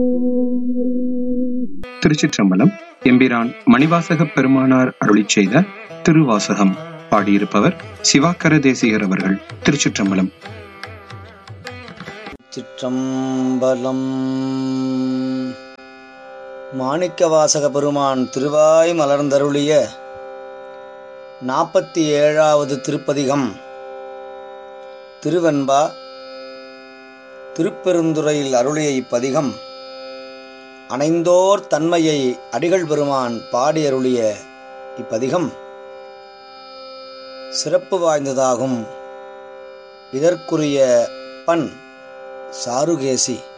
திருச்சிற்றம்பலம் எம்பிரான் மணிவாசக பெருமானார் அருளிச் செய்த திருவாசகம் பாடியிருப்பவர் சிவாக்கர தேசிகர் அவர்கள் திருச்சிற்றம்பலம் சிற்றம்பலம் மாணிக்கவாசக பெருமான் திருவாய் மலர்ந்தருளிய நாற்பத்தி ஏழாவது திருப்பதிகம் திருவெண்பா திருப்பெருந்துறையில் அருளிய இப்பதிகம் அணைந்தோர் தன்மையை அடிகள் பெருமான் பாடி அருளிய இப்பதிகம் சிறப்பு வாய்ந்ததாகும் இதற்குரிய பண் சாருகேசி